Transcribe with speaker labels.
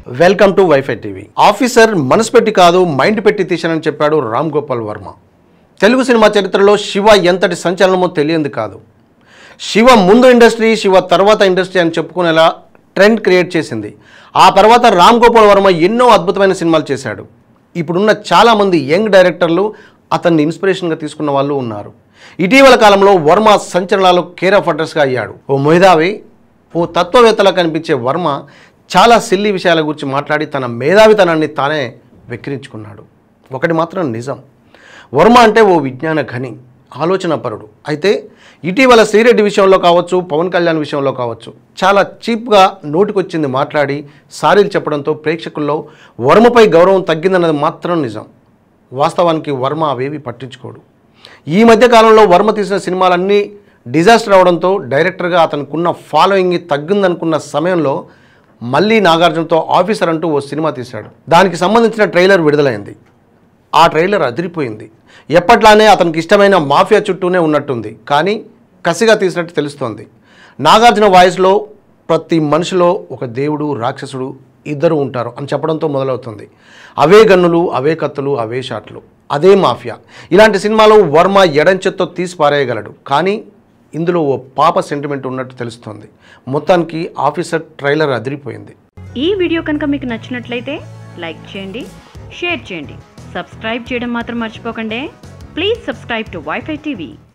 Speaker 1: welcome to WiFi TV officer మనసు పెట్టి కాదు మైండ్ పెట్టి తీశానని చెప్పాడు రామ్ గోపాల్ వర్మ తెలుగు సినిమా చరిత్రలో శివ ఎంతటి సంచలనమో తెలియంది కాదు శివ ముందు ఇండస్ట్రీ శివ తర్వాత ఇండస్ట్రీ అని చెప్పుకునేలా ట్రెండ్ క్రియేట్ చేసింది ఆ తర్వాత రామ్ గోపాల్ వర్మ ఎన్నో అద్భుతమైన సినిమాలు చేశాడు ఇప్పుడున్న చాలామంది యంగ్ డైరెక్టర్లు అతన్ని ఇన్స్పిరేషన్గా తీసుకున్న వాళ్ళు ఉన్నారు ఇటీవల కాలంలో వర్మ సంచలనాలు కేర్ ఆఫ్ అడ్రస్గా అయ్యాడు ఓ మేధావి ఓ తత్వవేత్తలా కనిపించే వర్మ చాలా సిల్లి విషయాల గురించి మాట్లాడి తన మేధావితనాన్ని తానే వెక్కిరించుకున్నాడు ఒకటి మాత్రం నిజం వర్మ అంటే ఓ విజ్ఞాన ఖని ఆలోచనపరుడు అయితే ఇటీవల శ్రీరెడ్డి విషయంలో కావచ్చు పవన్ కళ్యాణ్ విషయంలో కావచ్చు చాలా చీప్గా నోటికొచ్చింది మాట్లాడి సారీలు చెప్పడంతో ప్రేక్షకుల్లో వర్మపై గౌరవం తగ్గిందన్నది మాత్రం నిజం వాస్తవానికి వర్మ అవేవి పట్టించుకోడు ఈ మధ్య కాలంలో వర్మ తీసిన సినిమాలన్నీ డిజాస్టర్ అవడంతో డైరెక్టర్గా అతనుకున్న ఫాలోయింగ్ తగ్గిందనుకున్న సమయంలో మళ్ళీ నాగార్జునతో ఆఫీసర్ అంటూ ఓ సినిమా తీశాడు దానికి సంబంధించిన ట్రైలర్ విడుదలైంది ఆ ట్రైలర్ అదిరిపోయింది ఎప్పట్లానే అతనికి ఇష్టమైన మాఫియా చుట్టూనే ఉన్నట్టుంది కానీ కసిగా తీసినట్టు తెలుస్తోంది నాగార్జున వాయిస్లో ప్రతి మనిషిలో ఒక దేవుడు రాక్షసుడు ఇద్దరు ఉంటారు అని చెప్పడంతో మొదలవుతుంది అవే గన్నులు అవే కత్తులు అవే షాట్లు అదే మాఫియా ఇలాంటి సినిమాలో వర్మ ఎడంచెత్తో తీసి పారేయగలడు కానీ ఇందులో ఓ పాప సెంటిమెంట్ ఉన్నట్టు తెలుస్తోంది మొత్తానికి ఆఫీసర్ ట్రైలర్ అదిరిపోయింది
Speaker 2: ఈ వీడియో కనుక మీకు నచ్చినట్లయితే లైక్ చేయండి షేర్ చేయండి సబ్స్క్రైబ్ చేయడం మాత్రం మర్చిపోకండి please subscribe to WiFi TV